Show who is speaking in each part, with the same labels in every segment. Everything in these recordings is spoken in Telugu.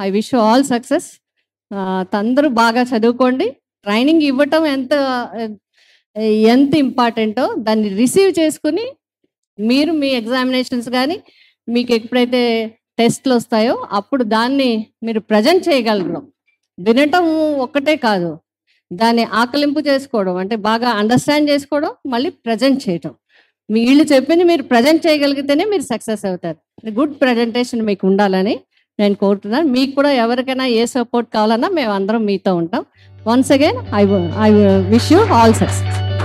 Speaker 1: ఐ విష్ ఆల్ సక్సెస్ అందరూ బాగా చదువుకోండి ట్రైనింగ్ ఇవ్వటం ఎంత ఎంత ఇంపార్టెంటో దాన్ని రిసీవ్ చేసుకుని మీరు మీ ఎగ్జామినేషన్స్ కానీ మీకు ఎప్పుడైతే టెస్ట్లు వస్తాయో అప్పుడు దాన్ని మీరు ప్రజెంట్ చేయగలరు వినటం ఒక్కటే కాదు దాన్ని ఆకలింపు చేసుకోవడం అంటే బాగా అండర్స్టాండ్ చేసుకోవడం మళ్ళీ ప్రజెంట్ చేయటం మీ వీళ్ళు చెప్పింది మీరు ప్రజెంట్ చేయగలిగితేనే మీరు సక్సెస్ అవుతారు గుడ్ ప్రజెంటేషన్ మీకు ఉండాలని నేను కోరుతున్నాను మీకు కూడా ఎవరికైనా ఏ సపోర్ట్ కావాలన్నా మేము అందరం మీతో ఉంటాం once again I I wish you all success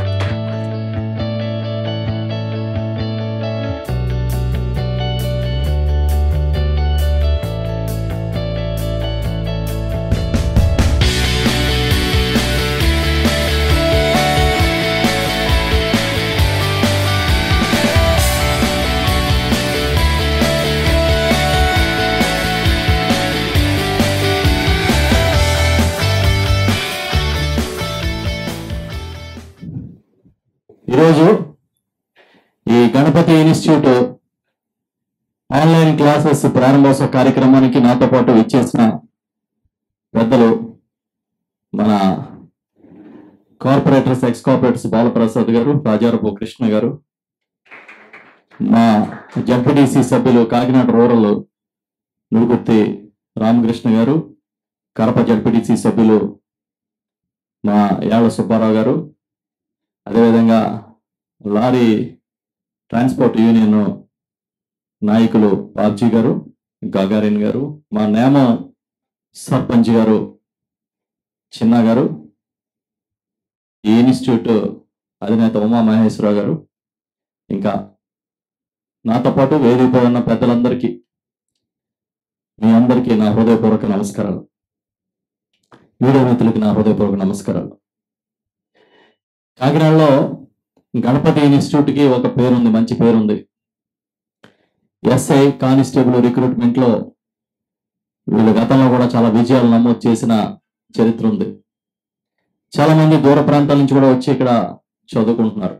Speaker 2: ఈరోజు ఈ గణపతి ఇన్స్టిట్యూట్ ఆన్లైన్ క్లాసెస్ ప్రారంభోత్సవ కార్యక్రమానికి నాతో పాటు ఇచ్చేసిన పెద్దలు మన కార్పొరేటర్స్ ఎక్స్ కార్పొరేటర్స్ బాలప్రసాద్ గారు రాజారపు కృష్ణ గారు మా జడ్పీటీసీ సభ్యులు కాకినాడ రూరల్ నుడుగుర్తి రామకృష్ణ గారు కడప జడ్పీటీసీ సభ్యులు మా యాళ్ళ సుబ్బారావు గారు అదేవిధంగా లారీ ట్రాన్స్పోర్ట్ యూనియన్ నాయకులు బాబ్జీ గారు గాగారిన్ గారు మా నేమ సర్పంచ్ గారు చిన్న గారు ఈ ఇన్స్టిట్యూట్ అధినేత ఉమా మహేశ్వరరావు గారు ఇంకా నాతో పాటు వేదికపై ఉన్న పెద్దలందరికీ మీ అందరికీ నా హృదయపూర్వక నమస్కారాలు వీడియో మిత్రులకి నా హృదయపూర్వక నమస్కారాలు కాకినాడలో గణపతి ఇన్స్టిట్యూట్ కి ఒక పేరుంది మంచి పేరుంది ఎస్ఐ కానిస్టేబుల్ రిక్రూట్మెంట్ లో వీళ్ళు గతంలో కూడా చాలా విజయాలు నమోదు చేసిన చరిత్ర ఉంది చాలా మంది దూర ప్రాంతాల నుంచి కూడా వచ్చి ఇక్కడ చదువుకుంటున్నారు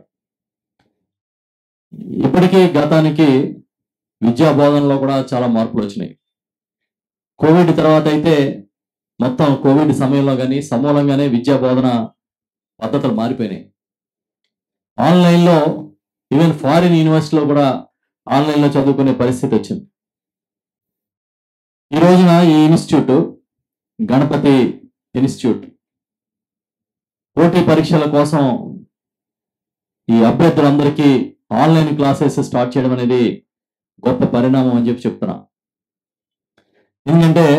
Speaker 2: ఇప్పటికీ గతానికి విద్యా బోధనలో కూడా చాలా మార్పులు వచ్చినాయి కోవిడ్ తర్వాత అయితే మొత్తం కోవిడ్ సమయంలో కానీ సమూలంగానే విద్యా బోధన పద్ధతులు మారిపోయినాయి ఆన్లైన్లో ఈవెన్ ఫారిన్ యూనివర్సిటీలో కూడా ఆన్లైన్లో చదువుకునే పరిస్థితి వచ్చింది ఈ రోజున ఈ ఇన్స్టిట్యూట్ గణపతి ఇన్స్టిట్యూట్ పోటీ పరీక్షల కోసం ఈ అభ్యర్థులందరికీ ఆన్లైన్ క్లాసెస్ స్టార్ట్ చేయడం అనేది గొప్ప పరిణామం అని చెప్పి చెప్తున్నా ఎందుకంటే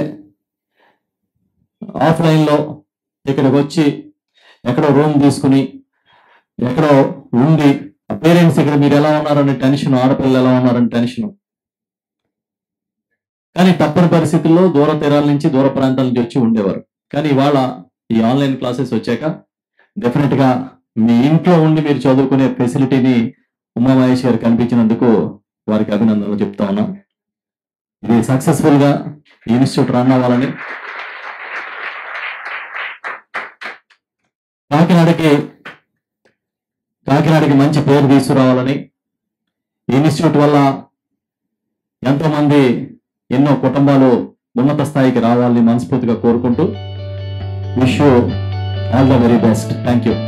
Speaker 2: ఆఫ్లైన్లో ఇక్కడికి వచ్చి ఎక్కడో రూమ్ తీసుకుని ఎక్కడో ఉండి పేరెంట్స్ ఇక్కడ మీరు ఎలా ఉన్నారనే టెన్షన్ ఆడపిల్లలు ఎలా ఉన్నారని టెన్షన్ కానీ తప్పని పరిస్థితుల్లో దూర తీరాల నుంచి దూర ప్రాంతాల నుంచి వచ్చి ఉండేవారు కానీ ఇవాళ ఈ ఆన్లైన్ క్లాసెస్ వచ్చాక డెఫినెట్ గా మీ ఇంట్లో ఉండి మీరు చదువుకునే ఫెసిలిటీని ఉమా మహేష్ గారు కనిపించినందుకు వారికి అభినందనలు చెప్తా ఉన్నా ఇది సక్సెస్ఫుల్ గా ఈ ఇన్స్టిట్యూట్ రన్ అవ్వాలని కాకినాడకి కాకినాడకి మంచి పేరు తీసుకురావాలని ఈ ఇన్స్టిట్యూట్ వల్ల ఎంతో మంది ఎన్నో కుటుంబాలు ఉన్నత స్థాయికి రావాలని మనస్ఫూర్తిగా కోరుకుంటూ wish all the very best thank you